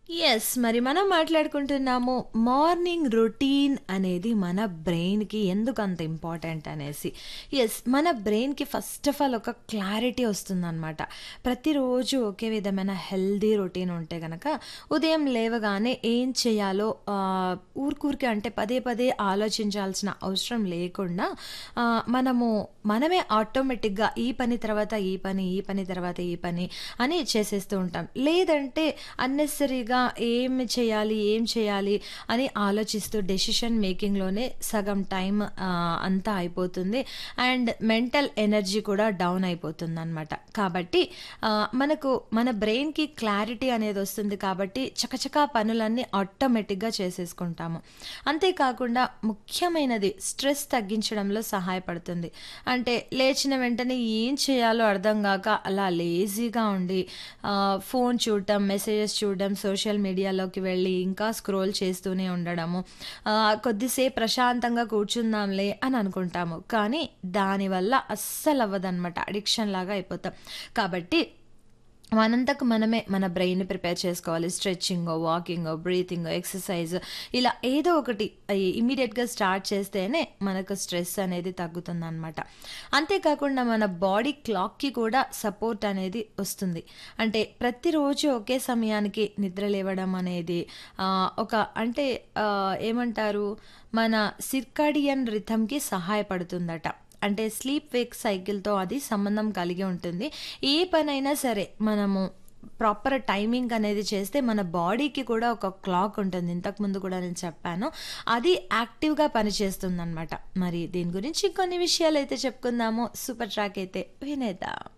Yes. మరి మనం మాట్లాడుకుంటున్నాము morning routine అనేది మన బ్రెయిన్‌కి ఎందుకంత ఇంపార్టెంట్ అనేసి. యెస్. మన బ్రెయిన్‌కి ఫస్ట్ ఆఫ్ ఆల్ ఒక క్లారిటీ వస్తుందనమాట. ప్రతిరోజు ఒకే విధమైన హెల్తీ రొటీన్ ఉంటే గనక ఉదయం లేవగానే ఏం చేయాలో ఆహ్, ఊరుకూరికే అంటే పదే పదే ఆలోచించాల్సిన అవసరం లేకుండా ఆహ్, మనము మనమే ఆటోమేటిక్‌గా ఈ పని తర్వాత ఈ పని, ఈ పని తర్వాత ఈ పని అని చేసేస్తూ ఉంటాం. లేదంటే అన్నెసెసరీగా ఏమి చేయాలి, ఏం చేయాలి అని ఆలోచిస్తూ డెసిషన్ మేకింగ్‌లోనే సగం టైం ఆహ్, అంతా అయిపోతుంది. అండ్ మెంటల్ ఎనర్జీ కూడా డౌన్ అయిపోతుందనమాట. కాబట్టి ఆహ్, మనకు మన బ్రెయిన్‌కి క్లారిటీ అనేది వస్తుంది కాబట్టి చకచకా పనులన్నీ ఆటోమేటిక్‌గా చేసేసుకుంటాము. అంతేకాకుండా ముఖ్యమైనది స్ట్రెస్ తగ్గించడంలో సహాయపడుతుంది. అంటే లేచిన వెంటనే ఏం చేయాలో అర్థం గాక అలా లేజీగా ఉండి ఆహ్, ఫోన్ చూడటం, మెసేజెస్ చూడడం, సోషల్ మీడియాలోకి వెళ్ళి ఇంకా స్క్రోల్ చేస్తూనే ఉండడము. ఆహ్, కొద్దిసేపు ప్రశాంతంగా కూర్చుందాంలే అని అనుకుంటాము. కానీ దానివల్ల అస్సలవ్వదనమాట. అడిక్షన్ లాగా అయిపోతాం. కాబట్టి మనంతకు మనమే మన బ్రెయిన్‌ని ప్రిపేర్ చేసుకోవాలి. స్ట్రెచింగో, వాకింగో, బ్రీతింగో, ఎక్సర్సైజ్ ఇలా ఏదో ఒకటి ఇ ఇమ్మీడియేట్‌గా స్టార్ట్ చేస్తేనే మనకు స్ట్రెస్ అనేది తగ్గుతుందనమాట. అంతేకాకుండా మన బాడీ క్లాక్‌కి కూడా సపోర్ట్ అనేది వస్తుంది. అంటే ప్రతిరోజు ఒకే సమయానికి నిద్ర లేవడం అనేది ఆహ్, ఒక అంటే ఆహ్, ఏమంటారు మన సిర్కాడియన్ రిథమ్‌కి సహాయపడుతుందట. అంటే స్లీప్ వేక్ సైకిల్‌తో అది సంబంధం కలిగి ఉంటుంది. ఏ పనైనా సరే మనము ప్రాపర్ టైమింగ్ అనేది చేస్తే మన బాడీకి కూడా ఒక క్లాక్ ఉంటుంది. ఇంతకుముందు కూడా నేను చెప్పాను. అది యాక్టివ్‌గా పనిచేస్తుందనమాట. మరి దీని గురించి ఇంకొన్ని విషయాలైతే చెప్పుకుందాము. సూపర్ ట్రాక్ అయితే వినేద్దాం.